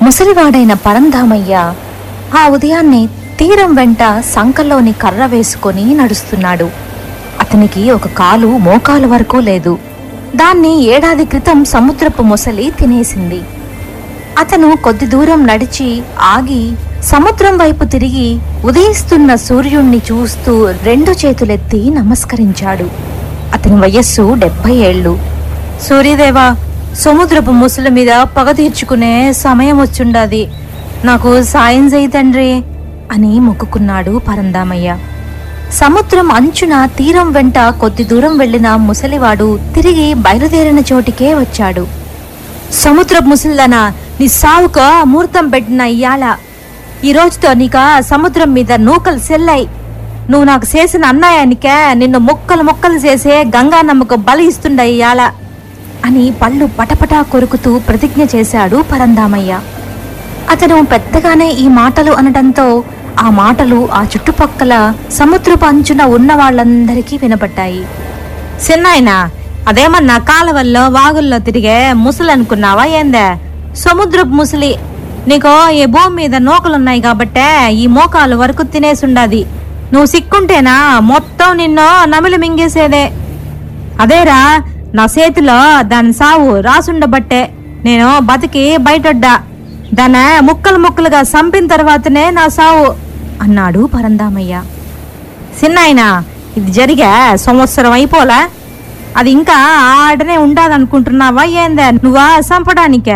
ముసలివాడైన పరంధామయ్య ఆ ఉదయాన్నే తీరం వెంట సంకల్లోని కర్ర వేసుకొని నడుస్తున్నాడు అతనికి ఒక కాలు మోకాలు వరకు లేదు దాన్ని ఏడాది క్రితం సముద్రపు మొసలి తినేసింది అతను కొద్ది దూరం నడిచి ఆగి సముద్రం వైపు తిరిగి ఉదయిస్తున్న సూర్యుణ్ణి చూస్తూ రెండు చేతులెత్తి నమస్కరించాడు అతని వయస్సు డెబ్బై ఏళ్ళు సూర్యదేవా సముద్రపు ముసలి మీద పగ తీర్చుకునే సమయం వచ్చుండాది నాకు సాయం చేయి తండ్రి అని మొక్కుకున్నాడు పరందామయ్య సముద్రం అంచున తీరం వెంట కొద్ది దూరం వెళ్లిన ముసలివాడు తిరిగి బయలుదేరిన చోటికే వచ్చాడు సముద్ర ముసలిదన నీ సావుకు ముహూర్తం పెట్టిన ఇయాల ఈ రోజుతో నీక సముద్రం మీద నూకలు సెల్లై నువ్వు నాకు చేసిన అన్యాయానికే నిన్ను ముక్కలు ముక్కలు చేసే గంగా నమ్మకు బలి ఇస్తుండ ఇయాల అని పళ్ళు పటపటా కొరుకుతూ ప్రతిజ్ఞ చేశాడు పరందామయ్య అతను పెద్దగానే ఈ మాటలు అనడంతో ఆ మాటలు ఆ చుట్టుపక్కల సముద్రపు అంచున ఉన్న వాళ్ళందరికీ వినపడ్డాయి చిన్నాయన అదేమన్నా కాలవల్లో వాగుల్లో తిరిగే ముసలి అనుకున్నావా ఏందే సముద్రపు ముసలి నీకు ఈ భూమి మీద నూకలున్నాయి కాబట్టే ఈ మోకాలు వరకు తినేసుండాది నువ్వు సిక్కుంటేనా మొత్తం నిన్ను నమిలి మింగేసేదే అదేరా నా చేతిలో దాని సావు రాసుండబట్టే నేను బతికి బయటొడ్డా దాన్ని ముక్కలు ముక్కలుగా సంపిన తర్వాతనే నా సావు అన్నాడు పరందామయ్య సిన్నాయన ఇది జరిగే సంవత్సరం అయిపోలా అది ఇంకా ఆడనే ఉండాదనుకుంటున్నావా ఏందే నువ్వా సంపడానికే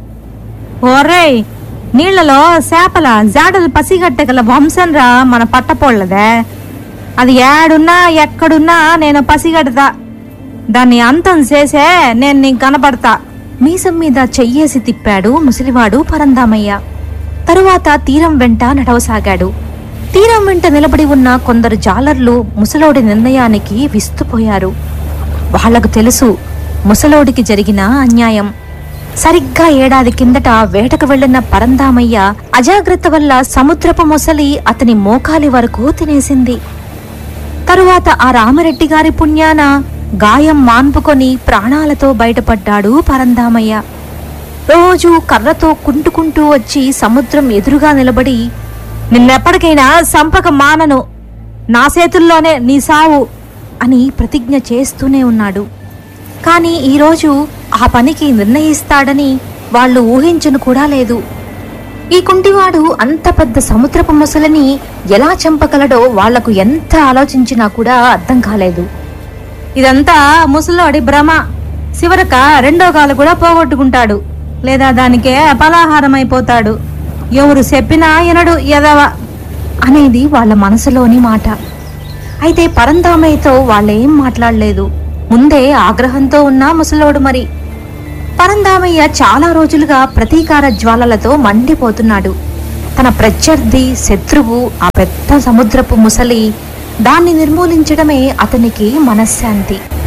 ఓరేయ్ నీళ్లలో చేపల జాడలు పసిగట్టగల వంశంరా మన పట్టపోళ్ళదే అది ఏడున్నా ఎక్కడున్నా నేను పసిగడతా దాన్ని అంతం చేసే నేను నీకు కనపడతా మీసం మీద చెయ్యేసి తిప్పాడు ముసలివాడు పరందామయ్య తరువాత తీరం వెంట నడవసాగాడు తీరం వెంట నిలబడి ఉన్న కొందరు జాలర్లు ముసలోడి నిర్ణయానికి విస్తుపోయారు వాళ్లకు తెలుసు ముసలోడికి జరిగిన అన్యాయం సరిగ్గా ఏడాది కిందట వేటకు వెళ్లిన పరందామయ్య అజాగ్రత్త వల్ల సముద్రపు మొసలి అతని మోకాలి వరకు తినేసింది తరువాత ఆ రామరెడ్డి గారి పుణ్యాన గాయం మాన్పుకొని ప్రాణాలతో బయటపడ్డాడు పరందామయ్య రోజు కర్రతో కుంటుకుంటూ వచ్చి సముద్రం ఎదురుగా నిలబడి నిన్నెప్పటికైనా సంపక మానను నా చేతుల్లోనే నీ సావు అని ప్రతిజ్ఞ చేస్తూనే ఉన్నాడు కానీ ఈరోజు ఆ పనికి నిర్ణయిస్తాడని వాళ్ళు ఊహించను కూడా లేదు ఈ కుంటివాడు అంత పెద్ద సముద్రపు మొసలిని ఎలా చంపగలడో వాళ్లకు ఎంత ఆలోచించినా కూడా అర్థం కాలేదు ఇదంతా ముసలోడి భ్రమ చివరక రెండో కాలు కూడా పోగొట్టుకుంటాడు లేదా దానికే పలాహారం అయిపోతాడు ఎవరు చెప్పినా ఎనడు ఎదవ అనేది వాళ్ళ మనసులోని మాట అయితే పరంధామయ్యతో వాళ్ళేం మాట్లాడలేదు ముందే ఆగ్రహంతో ఉన్న ముసలోడు మరి పరంధామయ్య చాలా రోజులుగా ప్రతీకార జ్వాలలతో మండిపోతున్నాడు తన ప్రత్యర్థి శత్రువు ఆ పెద్ద సముద్రపు ముసలి దాన్ని నిర్మూలించడమే అతనికి మనశ్శాంతి